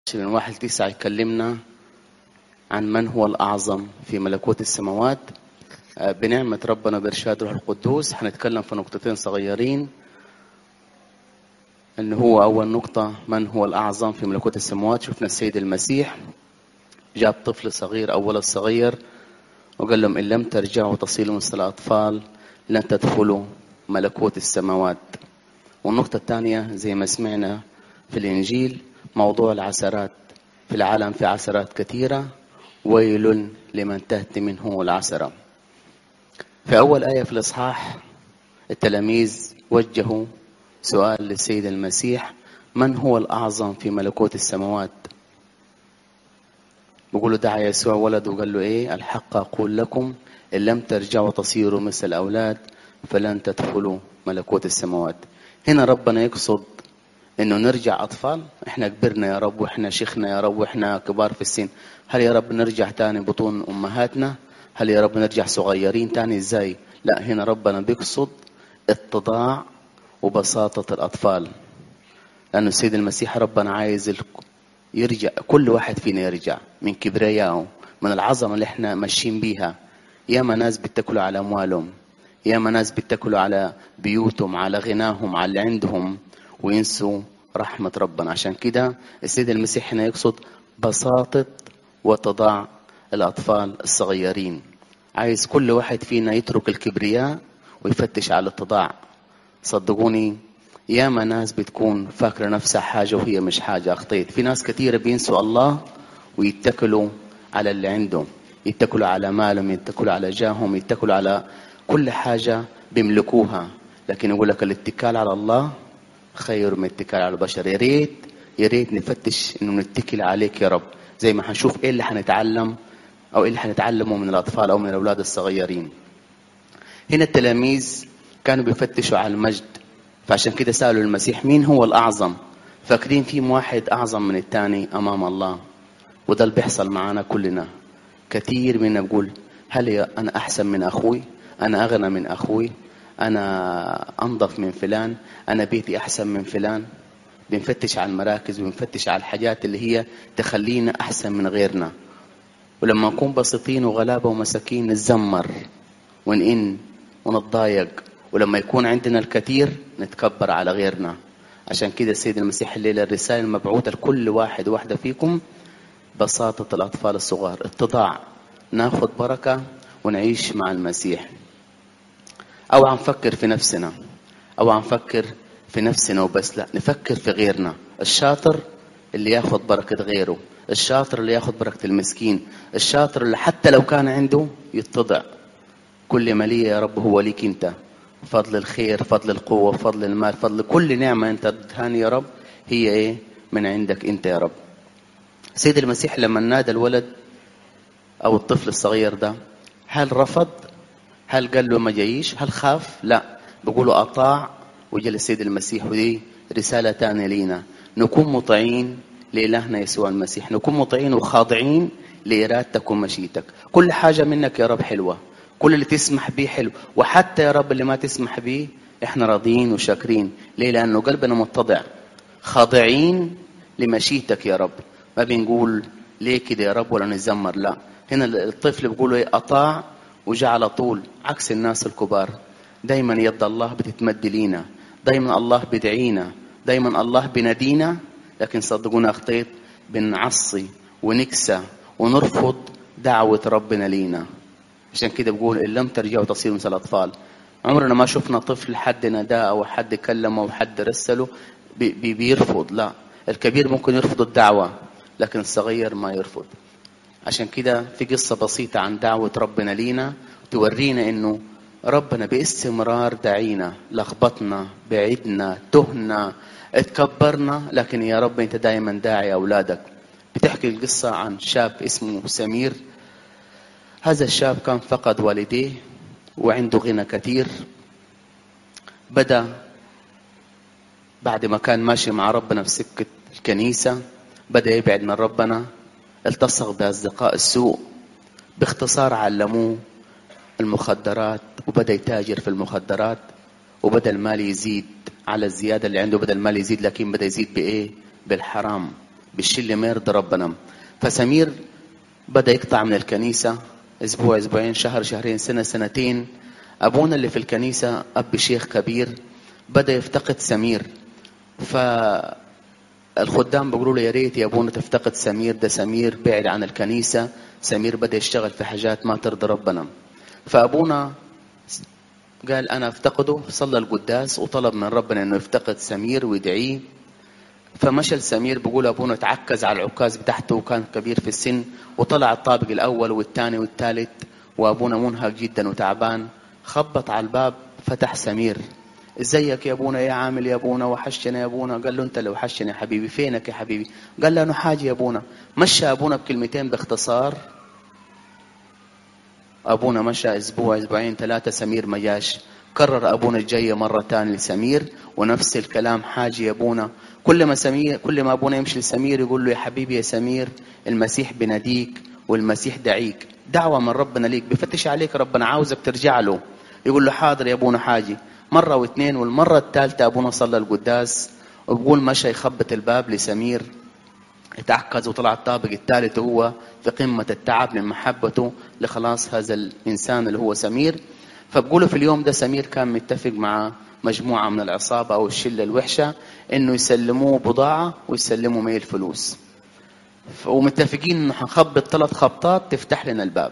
من واحد تسعة يكلمنا عن من هو الأعظم في ملكوت السماوات آه، بنعمة ربنا بإرشاد روح القدوس هنتكلم في نقطتين صغيرين إن هو أول نقطة من هو الأعظم في ملكوت السماوات شفنا السيد المسيح جاب طفل صغير أو ولد صغير وقال لهم إن لم ترجعوا تصيلوا مثل الأطفال لن تدخلوا ملكوت السماوات والنقطة الثانية زي ما سمعنا في الإنجيل موضوع العثرات في العالم في عثرات كثيرة ويل لمن تهت منه العثرة في أول آية في الإصحاح التلاميذ وجهوا سؤال للسيد المسيح من هو الأعظم في ملكوت السماوات بيقولوا دعا يسوع ولد وقال له ايه الحق اقول لكم ان لم ترجعوا تصيروا مثل الاولاد فلن تدخلوا ملكوت السماوات هنا ربنا يقصد انه نرجع اطفال احنا كبرنا يا رب واحنا شيخنا يا رب واحنا كبار في السن هل يا رب نرجع تاني بطون امهاتنا هل يا رب نرجع صغيرين تاني ازاي لا هنا ربنا بيقصد اتضاع وبساطة الأطفال لأنه السيد المسيح ربنا عايز يرجع كل واحد فينا يرجع من كبريائه من العظمة اللي احنا ماشيين بيها ياما ناس بيتكلوا على أموالهم ياما ناس بيتكلوا على بيوتهم على غناهم على اللي عندهم وينسوا رحمة ربنا عشان كده السيد المسيح هنا يقصد بساطة وتضاع الأطفال الصغيرين عايز كل واحد فينا يترك الكبرياء ويفتش على التضاع صدقوني ياما ناس بتكون فاكرة نفسها حاجة وهي مش حاجة أخطيت في ناس كثيرة بينسوا الله ويتكلوا على اللي عندهم يتكلوا على مالهم يتكلوا على جاههم يتكلوا على كل حاجة بيملكوها لكن يقول لك الاتكال على الله خير من الاتكال على البشر يا ريت يا ريت نفتش انه نتكل عليك يا رب زي ما هنشوف ايه اللي هنتعلم او ايه اللي هنتعلمه من الاطفال او من الاولاد الصغيرين هنا التلاميذ كانوا بيفتشوا على المجد فعشان كده سألوا المسيح مين هو الأعظم فاكرين في واحد أعظم من الثاني أمام الله وده اللي بيحصل معنا كلنا كثير منا بقول هل أنا أحسن من أخوي أنا أغنى من أخوي أنا أنظف من فلان أنا بيتي أحسن من فلان بنفتش على المراكز وبنفتش على الحاجات اللي هي تخلينا أحسن من غيرنا ولما نكون بسيطين وغلابة ومساكين نتذمر ونئن ونتضايق ولما يكون عندنا الكثير نتكبر على غيرنا عشان كده السيد المسيح الليلة الرسالة المبعوثة لكل واحد واحدة فيكم بساطة الأطفال الصغار اتضاع ناخد بركة ونعيش مع المسيح أو عم نفكر في نفسنا أو عم نفكر في نفسنا وبس لا نفكر في غيرنا الشاطر اللي ياخد بركة غيره الشاطر اللي ياخد بركة المسكين الشاطر اللي حتى لو كان عنده يتضع كل ما لي يا رب هو ليك انت فضل الخير فضل القوة فضل المال فضل كل نعمة انت ادهاني يا رب هي ايه من عندك انت يا رب سيد المسيح لما نادى الولد او الطفل الصغير ده هل رفض هل قال له ما جايش هل خاف لا بيقولوا اطاع وجل السيد المسيح ودي رسالة تانية لينا نكون مطيعين لإلهنا يسوع المسيح نكون مطيعين وخاضعين لإرادتك ومشيتك كل حاجة منك يا رب حلوة كل اللي تسمح به حلو وحتى يا رب اللي ما تسمح به احنا راضيين وشاكرين ليه لانه قلبنا متضع خاضعين لمشيتك يا رب ما بنقول ليه كده يا رب ولا نتذمر لا هنا الطفل بيقول ايه اطاع وجعل طول عكس الناس الكبار دايما يد الله بتتمد لينا دايما الله بدعينا دايما الله بنادينا لكن صدقونا اخطيت بنعصي ونكسى ونرفض دعوة ربنا لينا عشان كده بقول إن لم ترجعوا تصيروا مثل الأطفال عمرنا ما شفنا طفل حد ناداه أو حد كلمه أو حد رسله بي بي بيرفض لا الكبير ممكن يرفض الدعوة لكن الصغير ما يرفض عشان كده في قصة بسيطة عن دعوة ربنا لينا تورينا إنه ربنا باستمرار دعينا لخبطنا بعدنا تهنا اتكبرنا لكن يا رب انت دائما داعي اولادك بتحكي القصة عن شاب اسمه سمير هذا الشاب كان فقد والديه وعنده غنى كثير بدأ بعد ما كان ماشي مع ربنا في سكة الكنيسة بدأ يبعد من ربنا التصق بأصدقاء السوء باختصار علموه المخدرات وبدأ يتاجر في المخدرات وبدأ المال يزيد على الزيادة اللي عنده بدأ المال يزيد لكن بدأ يزيد بإيه؟ بالحرام بالشيء اللي ما يرضي ربنا فسمير بدأ يقطع من الكنيسة أسبوع أسبوعين شهر شهرين سنة سنتين أبونا اللي في الكنيسة أب شيخ كبير بدأ يفتقد سمير فالخدام بيقولوا له يا ريت يا أبونا تفتقد سمير ده سمير بعد عن الكنيسة سمير بدأ يشتغل في حاجات ما ترضي ربنا فأبونا قال أنا أفتقده صلى القداس وطلب من ربنا أنه يفتقد سمير ويدعيه فمشى لسمير بيقول ابونا تعكز على العكاز بتاعته وكان كبير في السن وطلع الطابق الاول والثاني والثالث وابونا منهك جدا وتعبان خبط على الباب فتح سمير ازيك يا ابونا يا عامل يا ابونا وحشنا يا ابونا قال له انت اللي وحشني يا حبيبي فينك يا حبيبي قال له انا حاجه يا ابونا مشى ابونا بكلمتين باختصار ابونا مشى اسبوع اسبوعين ثلاثه سمير ما جاش كرر ابونا الجايه مره ثانيه لسمير ونفس الكلام حاجه يا ابونا كل ما سمير كل ما ابونا يمشي لسمير يقول له يا حبيبي يا سمير المسيح بناديك والمسيح دعيك دعوه من ربنا ليك بفتش عليك ربنا عاوزك ترجع له يقول له حاضر يا ابونا حاجه مره واثنين والمره الثالثه ابونا صلى القداس وبقول مشى يخبط الباب لسمير اتعكز وطلع الطابق الثالث وهو في قمة التعب من محبته لخلاص هذا الإنسان اللي هو سمير فبقولوا في اليوم ده سمير كان متفق مع مجموعة من العصابة أو الشلة الوحشة إنه يسلموه بضاعة ويسلموا ميل فلوس ومتفقين إنه هنخبط ثلاث خبطات تفتح لنا الباب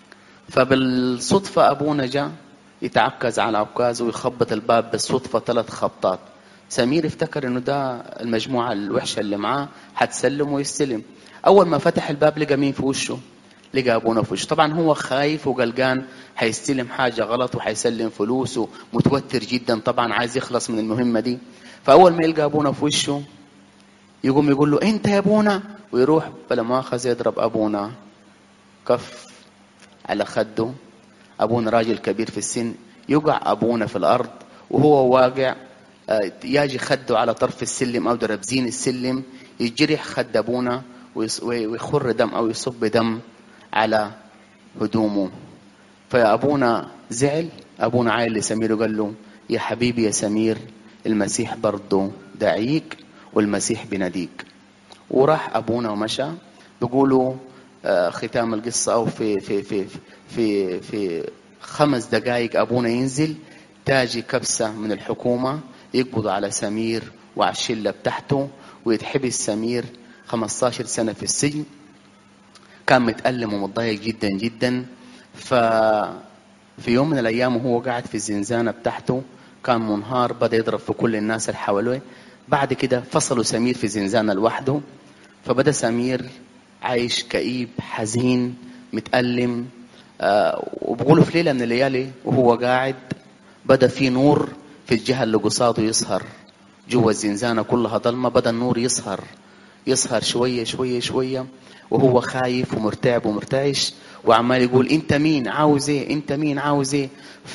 فبالصدفة أبونا جاء يتعكز على عكاز ويخبط الباب بالصدفة ثلاث خبطات سمير افتكر انه ده المجموعة الوحشة اللي معاه هتسلم ويستلم اول ما فتح الباب لقى مين في وشه لقى ابونا في وشه طبعا هو خايف وقلقان هيستلم حاجة غلط وهيسلم فلوسه متوتر جدا طبعا عايز يخلص من المهمة دي فاول ما يلقى ابونا في وشه يقوم يقول له انت يا ابونا ويروح بلا مؤاخذة يضرب ابونا كف على خده ابونا راجل كبير في السن يقع ابونا في الارض وهو واقع يجي خده على طرف السلم او دربزين السلم يجرح خد ابونا ويخر دم او يصب دم على هدومه فابونا زعل ابونا عايل لسمير وقال له يا حبيبي يا سمير المسيح برضه دعيك والمسيح بناديك وراح ابونا ومشى بيقولوا ختام القصه او في في في في في خمس دقائق ابونا ينزل تاجي كبسه من الحكومه يقبض على سمير وعلى الشله بتاعته ويتحبس سمير 15 سنه في السجن كان متألم ومتضايق جدا جدا ف في يوم من الايام وهو قاعد في الزنزانه بتاعته كان منهار بدا يضرب في كل الناس اللي حواليه بعد كده فصلوا سمير في زنزانه لوحده فبدا سمير عايش كئيب حزين متألم آه وبقولوا في ليله من الليالي وهو قاعد بدا في نور في الجهة اللي قصاده يسهر جوا الزنزانة كلها ضلمة بدأ النور يسهر يسهر شوية شوية شوية وهو خايف ومرتعب ومرتعش وعمال يقول انت مين عاوز ايه انت مين عاوز ايه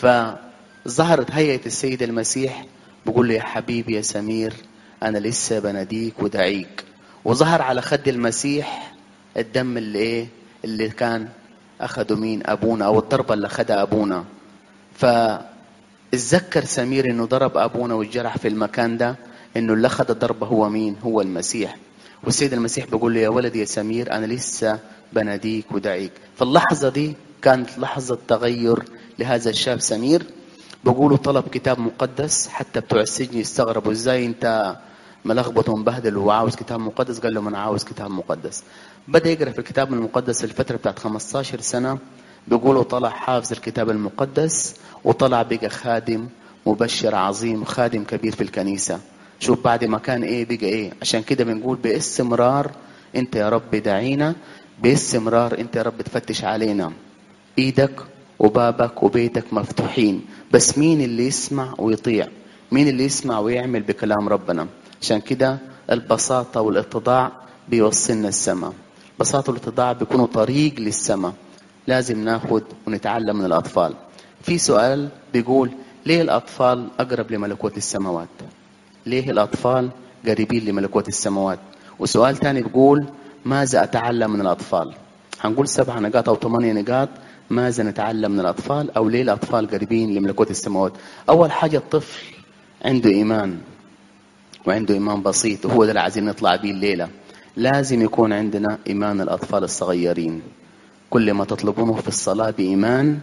فظهرت هيئة السيد المسيح بقول له يا حبيبي يا سمير انا لسه بناديك ودعيك وظهر على خد المسيح الدم اللي ايه اللي كان اخده مين ابونا او الضربة اللي اخدها ابونا ف اتذكر سمير انه ضرب ابونا والجرح في المكان ده انه اللي اخذ الضربه هو مين؟ هو المسيح. والسيد المسيح بيقول له يا ولدي يا سمير انا لسه بناديك ودعيك. فاللحظه دي كانت لحظه تغير لهذا الشاب سمير بقولوا طلب كتاب مقدس حتى بتوع السجن يستغربوا ازاي انت ملخبط ومبهدل وعاوز كتاب مقدس قال لهم انا عاوز كتاب مقدس. بدا يقرا في الكتاب المقدس الفتره بتاعت 15 سنه بيقولوا طلع حافظ الكتاب المقدس وطلع بقى خادم مبشر عظيم خادم كبير في الكنيسة شوف بعد ما كان ايه بقى ايه عشان كده بنقول باستمرار انت يا رب دعينا باستمرار انت يا رب تفتش علينا ايدك وبابك وبيتك مفتوحين بس مين اللي يسمع ويطيع مين اللي يسمع ويعمل بكلام ربنا عشان كده البساطة والاتضاع بيوصلنا السماء البساطة والاتضاع بيكونوا طريق للسماء لازم ناخد ونتعلم من الأطفال في سؤال بيقول ليه الأطفال أقرب لملكوت السماوات ليه الأطفال قريبين لملكوت السماوات وسؤال تاني بيقول ماذا أتعلم من الأطفال هنقول سبع نقاط أو ثمانية نقاط ماذا نتعلم من الأطفال أو ليه الأطفال قريبين لملكوت السماوات أول حاجة الطفل عنده إيمان وعنده إيمان بسيط وهو ده اللي عايزين نطلع بيه الليلة لازم يكون عندنا إيمان الأطفال الصغيرين كل ما تطلبونه في الصلاة بإيمان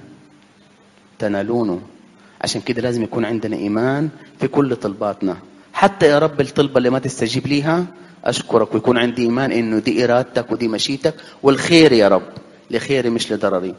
تنالونه عشان كده لازم يكون عندنا إيمان في كل طلباتنا حتى يا رب الطلبة اللي ما تستجيب ليها أشكرك ويكون عندي إيمان إنه دي إرادتك ودي مشيتك والخير يا رب لخيري مش لضرري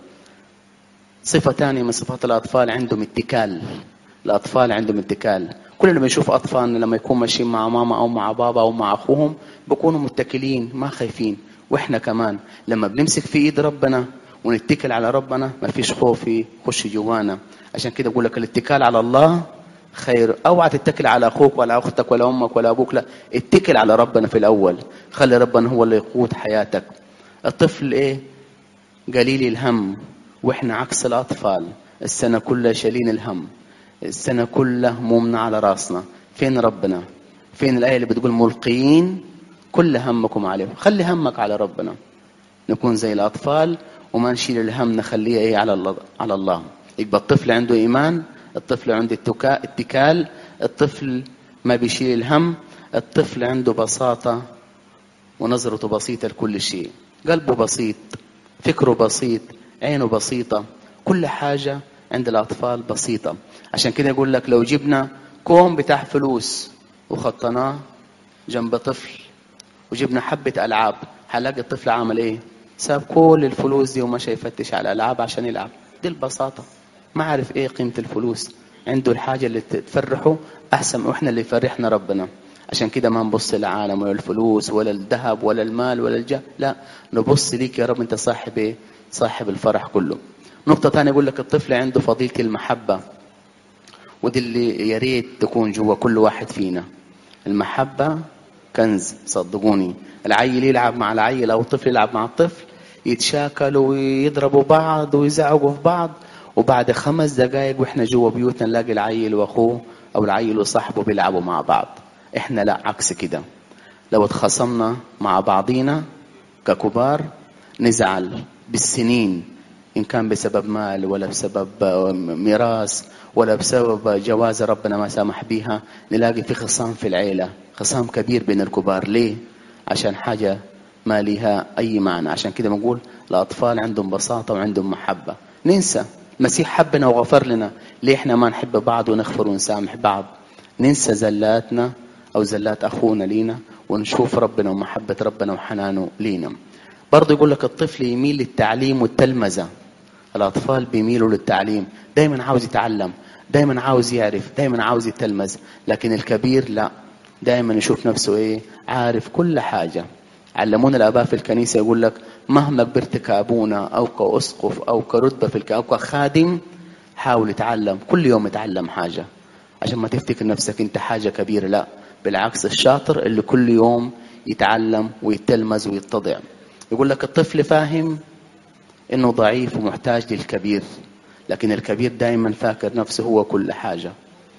صفة ثانية من صفات الأطفال عندهم اتكال الأطفال عندهم اتكال كلنا بنشوف أطفالنا لما يكون ماشيين مع ماما أو مع بابا أو مع أخوهم بيكونوا متكلين ما خايفين وإحنا كمان لما بنمسك في إيد ربنا ونتكل على ربنا ما فيش خوف يخش جوانا عشان كده بقول لك الاتكال على الله خير اوعى تتكل على اخوك ولا اختك ولا امك ولا ابوك لا اتكل على ربنا في الاول خلي ربنا هو اللي يقود حياتك الطفل ايه قليل الهم واحنا عكس الاطفال السنه كلها شايلين الهم السنه كلها همومنا على راسنا فين ربنا فين الايه اللي بتقول ملقين كل همكم عليه خلي همك على ربنا نكون زي الاطفال وما نشيل الهم نخليه ايه على الله على الله يبقى الطفل عنده ايمان الطفل عنده اتكال الطفل ما بيشيل الهم الطفل عنده بساطة ونظرته بسيطة لكل شيء قلبه بسيط فكره بسيط عينه بسيطة كل حاجة عند الأطفال بسيطة عشان كده يقول لك لو جبنا كوم بتاع فلوس وخطناه جنب طفل وجبنا حبة ألعاب هنلاقي الطفل عمل إيه؟ ساب كل الفلوس دي ومشى يفتش على الألعاب عشان يلعب دي البساطة ما عارف ايه قيمة الفلوس عنده الحاجة اللي تفرحه أحسن وإحنا اللي يفرحنا ربنا عشان كده ما نبص للعالم ولا الفلوس ولا الذهب ولا المال ولا الجاه لا نبص ليك يا رب أنت صاحب إيه صاحب الفرح كله نقطة ثانية يقول لك الطفل عنده فضيلة المحبة ودي اللي يا ريت تكون جوا كل واحد فينا المحبة كنز صدقوني العيل يلعب مع العيل أو الطفل يلعب مع الطفل يتشاكلوا ويضربوا بعض ويزعقوا في بعض وبعد خمس دقائق واحنا جوا بيوتنا نلاقي العيل واخوه او العيل وصاحبه بيلعبوا مع بعض احنا لا عكس كده لو اتخاصمنا مع بعضينا ككبار نزعل بالسنين ان كان بسبب مال ولا بسبب ميراث ولا بسبب جواز ربنا ما سامح بيها نلاقي في خصام في العيله خصام كبير بين الكبار ليه عشان حاجه ما لها اي معنى عشان كده بنقول الاطفال عندهم بساطه وعندهم محبه ننسى المسيح حبنا وغفر لنا ليه احنا ما نحب بعض ونغفر ونسامح بعض ننسى زلاتنا او زلات اخونا لينا ونشوف ربنا ومحبة ربنا وحنانه لينا برضه يقول لك الطفل يميل للتعليم والتلمذة الاطفال بيميلوا للتعليم دايما عاوز يتعلم دايما عاوز يعرف دايما عاوز يتلمذ لكن الكبير لا دايما يشوف نفسه ايه عارف كل حاجة علمونا الاباء في الكنيسة يقول لك مهما كبرت كابونا او كاسقف او كرتبه في الك... او كخادم حاول تتعلم كل يوم اتعلم حاجه عشان ما تفتكر نفسك انت حاجه كبيره لا بالعكس الشاطر اللي كل يوم يتعلم ويتلمذ ويتضع يقول لك الطفل فاهم انه ضعيف ومحتاج للكبير لكن الكبير دائما فاكر نفسه هو كل حاجه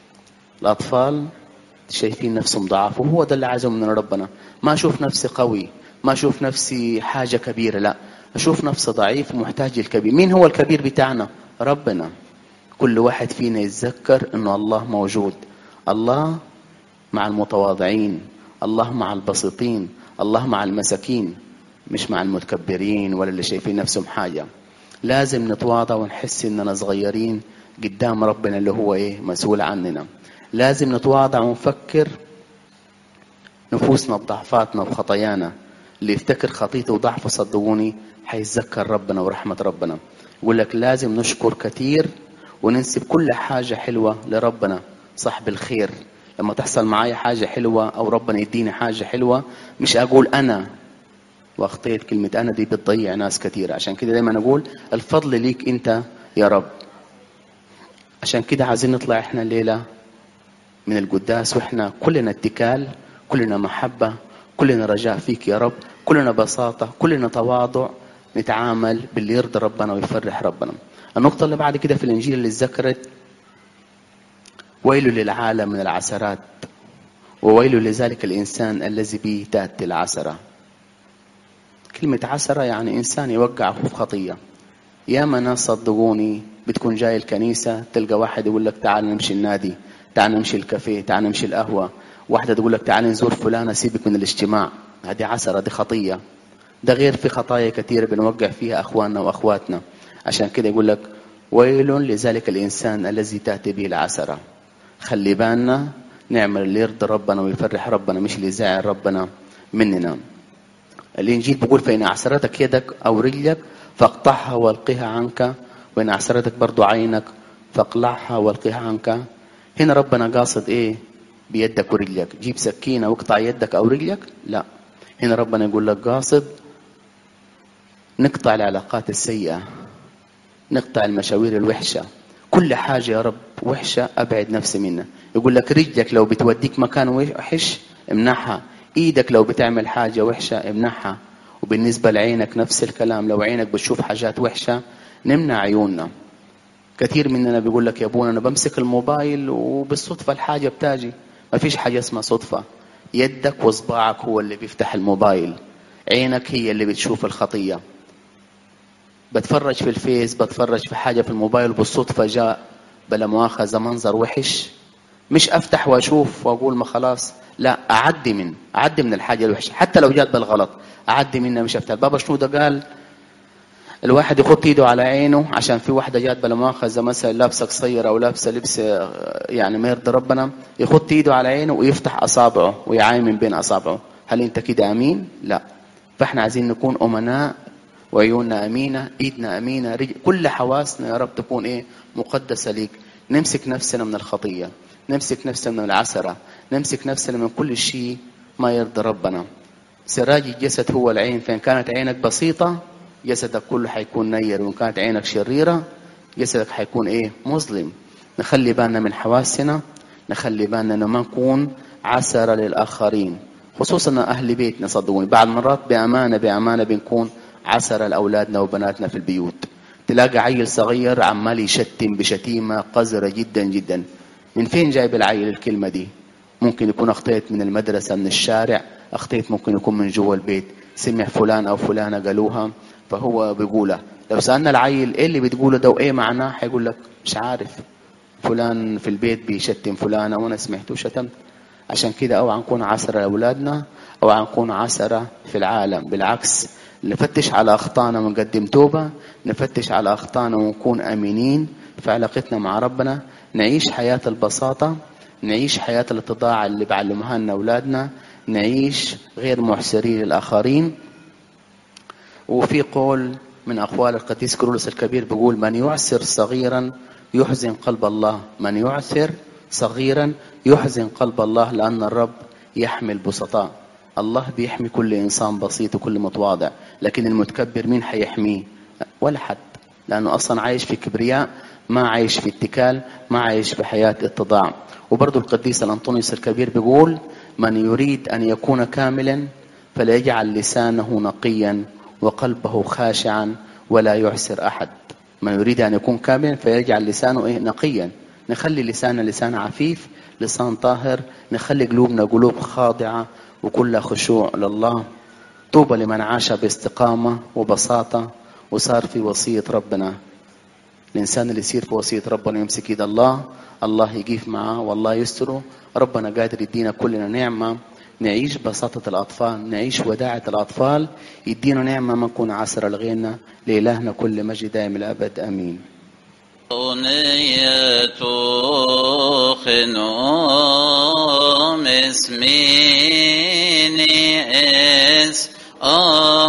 الاطفال شايفين نفسهم ضعاف وهو ده اللي عايزه من ربنا ما اشوف نفسي قوي ما اشوف نفسي حاجه كبيره لا اشوف نفسي ضعيف ومحتاج للكبير مين هو الكبير بتاعنا ربنا كل واحد فينا يتذكر انه الله موجود الله مع المتواضعين الله مع البسيطين الله مع المساكين مش مع المتكبرين ولا اللي شايفين نفسهم حاجه لازم نتواضع ونحس اننا صغيرين قدام ربنا اللي هو ايه مسؤول عننا لازم نتواضع ونفكر نفوسنا بضعفاتنا وخطايانا اللي يفتكر خطيته وضعفه صدقوني حيتذكر ربنا ورحمة ربنا يقول لك لازم نشكر كثير وننسب كل حاجة حلوة لربنا صاحب الخير لما تحصل معايا حاجة حلوة أو ربنا يديني حاجة حلوة مش أقول أنا واخطيت كلمة أنا دي بتضيع ناس كثير عشان كده دايما أقول الفضل ليك أنت يا رب عشان كده عايزين نطلع احنا الليلة من القداس واحنا كلنا اتكال كلنا محبة كلنا رجاء فيك يا رب كلنا بساطة كلنا تواضع نتعامل باللي يرضي ربنا ويفرح ربنا النقطة اللي بعد كده في الإنجيل اللي ذكرت ويل للعالم من العثرات وويل لذلك الإنسان الذي به تأتي العثرة كلمة عثرة يعني إنسان يوقع في خطية ياما ناس صدقوني بتكون جاي الكنيسة تلقى واحد يقول لك تعال نمشي النادي تعال نمشي الكافيه تعال نمشي القهوة واحدة تقول لك تعال نزور فلانة سيبك من الاجتماع هذه عسرة دي خطية ده غير في خطايا كثيرة بنوقع فيها أخواننا وأخواتنا عشان كده يقول لك ويل لذلك الإنسان الذي تأتي به العسرة خلي بالنا نعمل اللي يرضي ربنا ويفرح ربنا مش اللي يزعل ربنا مننا الإنجيل بيقول فإن أعسرتك يدك أو رجلك فاقطعها والقها عنك وإن أعسرتك برضو عينك فاقلعها والقها عنك هنا ربنا قاصد إيه بيدك ورجلك جيب سكينة واقطع يدك أو رجلك لا هنا ربنا يقول لك قاصد نقطع العلاقات السيئة نقطع المشاوير الوحشة كل حاجة يا رب وحشة أبعد نفسي منها يقول لك رجلك لو بتوديك مكان وحش امنعها ايدك لو بتعمل حاجة وحشة امنعها وبالنسبة لعينك نفس الكلام لو عينك بتشوف حاجات وحشة نمنع عيوننا كثير مننا بيقول لك يا ابونا انا بمسك الموبايل وبالصدفة الحاجة بتاجي ما فيش حاجة اسمها صدفة يدك وصباعك هو اللي بيفتح الموبايل عينك هي اللي بتشوف الخطية بتفرج في الفيس بتفرج في حاجة في الموبايل بالصدفة جاء بلا مؤاخذة منظر وحش مش افتح واشوف واقول ما خلاص لا اعدي من اعدي من الحاجه الوحشه حتى لو جات بالغلط اعدي منها مش افتح بابا شنودة قال الواحد يحط ايده على عينه عشان في واحده جات بلا مؤاخذه مثلا لابسه قصير او لابسه لبس يعني ما يرضي ربنا يحط ايده على عينه ويفتح اصابعه ويعاين من بين اصابعه هل انت كده امين لا فاحنا عايزين نكون امناء وعيوننا امينه ايدنا امينه رجل كل حواسنا يا رب تكون ايه مقدسه ليك نمسك نفسنا من الخطيه نمسك نفسنا من العسره نمسك نفسنا من كل شيء ما يرضي ربنا سراج الجسد هو العين فإن كانت عينك بسيطة جسدك كله حيكون نير وإن كانت عينك شريرة جسدك حيكون إيه مظلم نخلي بالنا من حواسنا نخلي بالنا إنه ما نكون عسرة للآخرين خصوصا أهل بيتنا صدقوني بعض المرات بأمانة بأمانة بنكون عسرة لأولادنا وبناتنا في البيوت تلاقي عيل صغير عمال يشتم بشتيمة قذرة جدا جدا من فين جايب العيل الكلمة دي ممكن يكون اخطيت من المدرسة من الشارع اخطيت ممكن يكون من جوا البيت سمع فلان او فلانة قالوها فهو بيقولها لو سألنا العيل ايه اللي بتقوله ده وايه معناه حيقول لك مش عارف فلان في البيت بيشتم فلانة وانا سمعته وشتمت عشان كده اوعى نكون عسرة لاولادنا اوعى نكون عسرة في العالم بالعكس نفتش على اخطائنا ونقدم توبة نفتش على اخطائنا ونكون امينين في علاقتنا مع ربنا نعيش حياة البساطة نعيش حياة الاتضاع اللي بعلمها لنا أولادنا نعيش غير محسرين للآخرين وفي قول من أقوال القديس كرولوس الكبير بيقول من يعسر صغيرا يحزن قلب الله من يعسر صغيرا يحزن قلب الله لأن الرب يحمي البسطاء الله بيحمي كل إنسان بسيط وكل متواضع لكن المتكبر مين حيحميه ولا حد لأنه أصلا عايش في كبرياء ما عايش في اتكال ما عايش في حياة اتضاع وبرضه القديس الأنطونيوس الكبير بيقول من يريد أن يكون كاملا فليجعل لسانه نقيا وقلبه خاشعا ولا يعسر أحد من يريد أن يكون كاملا فيجعل لسانه إيه نقيا نخلي لساننا لسان عفيف لسان طاهر نخلي قلوبنا قلوب خاضعة وكلها خشوع لله طوبى لمن عاش باستقامة وبساطة وصار في وصية ربنا الإنسان اللي يصير في وصية ربنا يمسك إيد الله الله يقيف معاه والله يستره ربنا قادر يدينا كلنا نعمة نعيش بساطة الأطفال نعيش وداعة الأطفال يدينا نعمة ما نكون عسرة لغيرنا لإلهنا كل مجد دائم الأبد آمين أغنية خنوم اسميني اس